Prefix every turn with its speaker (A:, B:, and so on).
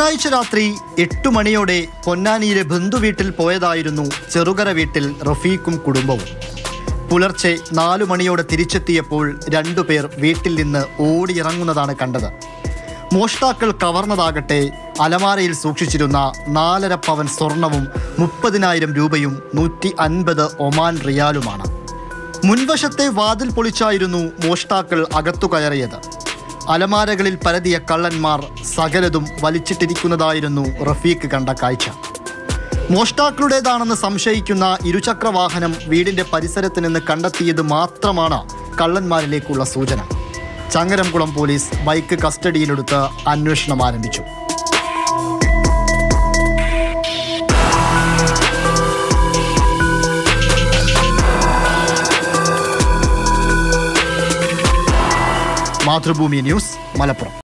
A: ബുധനാഴ്ച രാത്രി എട്ടു മണിയോടെ പൊന്നാനിയിലെ ബന്ധുവീട്ടിൽ പോയതായിരുന്നു ചെറുകര വീട്ടിൽ റഫീഖും കുടുംബവും പുലർച്ചെ നാലു മണിയോടെ തിരിച്ചെത്തിയപ്പോൾ രണ്ടുപേർ വീട്ടിൽ നിന്ന് ഓടിയിറങ്ങുന്നതാണ് കണ്ടത് മോഷ്ടാക്കൾ കവർന്നതാകട്ടെ അലമാരയിൽ സൂക്ഷിച്ചിരുന്ന നാലര പവൻ സ്വർണവും മുപ്പതിനായിരം രൂപയും നൂറ്റി അൻപത് ഒമാൻ റിയാലുമാണ് മുൻവശത്തെ വാതിൽ പൊളിച്ചായിരുന്നു മോഷ്ടാക്കൾ അകത്തു കയറിയത് അലമാരകളിൽ പരതിയ കള്ളന്മാർ സകലതും വലിച്ചിട്ടിരിക്കുന്നതായിരുന്നു റഫീഖ് കണ്ട കാഴ്ച മോഷ്ടാക്കളുടേതാണെന്ന് സംശയിക്കുന്ന ഇരുചക്ര വാഹനം വീടിന്റെ പരിസരത്ത് നിന്ന് കണ്ടെത്തിയത് മാത്രമാണ് കള്ളന്മാരിലേക്കുള്ള സൂചന ചങ്ങരംകുളം പോലീസ് ബൈക്ക് കസ്റ്റഡിയിലെടുത്ത് അന്വേഷണം ആരംഭിച്ചു മാതൃഭൂമി ന്യൂസ് മലപ്പുറം